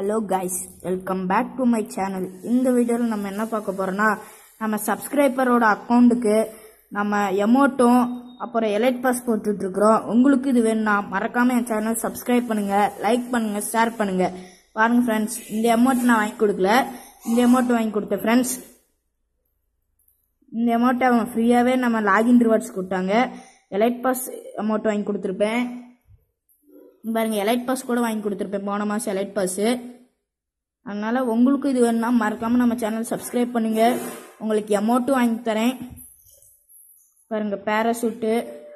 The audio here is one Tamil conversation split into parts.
hello guys welcome back to my channel இந்த வீடியோவில் நம்ம என்ன பார்க்க போறோம்னா நம்ம சப்ஸ்கிரைபரோட அக்கௌண்ட்டுக்கு நம்ம எமோட்டும் அப்புறம் எலைட் பாஸ் போட்டுட்டு இருக்கிறோம் உங்களுக்கு இது வேணும்னா மறக்காம என் சேனல் சப்ஸ்கிரைப் பண்ணுங்க லைக் பண்ணுங்க ஷேர் பண்ணுங்க பாருங்க ஃப்ரெண்ட்ஸ் இந்த அமௌண்ட் நான் வாங்கி கொடுக்கல இந்த அமௌண்ட் வாங்கி கொடுத்தேன் ஃப்ரெண்ட்ஸ் இந்த அமௌண்ட்டை அவங்க ஃப்ரீயாகவே நம்ம லாகின் ரிவார்ட்ஸ் கொடுத்தாங்க எலைட் பாஸ் அமௌண்ட் வாங்கி கொடுத்துருப்பேன் இங்க பாருங்க எலைட் பாஸ் கூட வாங்கி கொடுத்துருப்பேன் போன மாதம் எலைட் பாஸு அதனால உங்களுக்கும் இது வேணும்னா மறக்காம நம்ம சேனல் சப்ஸ்கிரைப் பண்ணுங்க உங்களுக்கு அமௌண்ட்டும் வாங்கி தரேன் பாருங்க பேராசூட்டு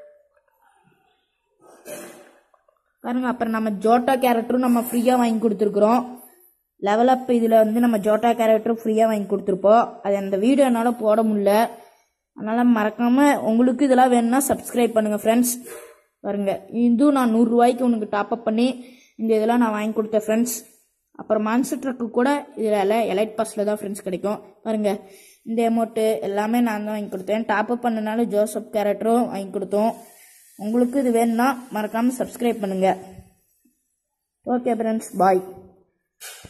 பாருங்க அப்புறம் நம்ம ஜோட்டா கேரக்டரும் நம்ம ஃப்ரீயாக வாங்கி கொடுத்துருக்குறோம் லெவல் அப் இதில் வந்து நம்ம ஜோட்டா கேரக்டரும் ஃப்ரீயாக வாங்கி கொடுத்துருப்போம் அது அந்த வீடியோ என்னால் போட முடியல அதனால் மறக்காமல் உங்களுக்கு இதெல்லாம் வேணும்னா சப்ஸ்கிரைப் பண்ணுங்கள் ஃப்ரெண்ட்ஸ் பாருங்க இதுவும் நான் நூறுரூவாய்க்கு உனக்கு டாப்அப் பண்ணி இந்த இதெல்லாம் நான் வாங்கி கொடுத்தேன் ஃப்ரெண்ட்ஸ் அப்புறம் மான்சர் ட்ரக்கு கூட இதில் எலைட் பாஸில் தான் ஃப்ரெண்ட்ஸ் கிடைக்கும் பாருங்க இந்த அமௌண்ட்டு எல்லாமே நான் தான் வாங்கி கொடுத்தேன் டாப்அப் பண்ணனால ஜோசப் கேரக்டரும் வாங்கி கொடுத்தோம் உங்களுக்கு இது வேணும்னா மறக்காமல் சப்ஸ்கிரைப் பண்ணுங்கள் ஓகே ஃப்ரெண்ட்ஸ் பாய்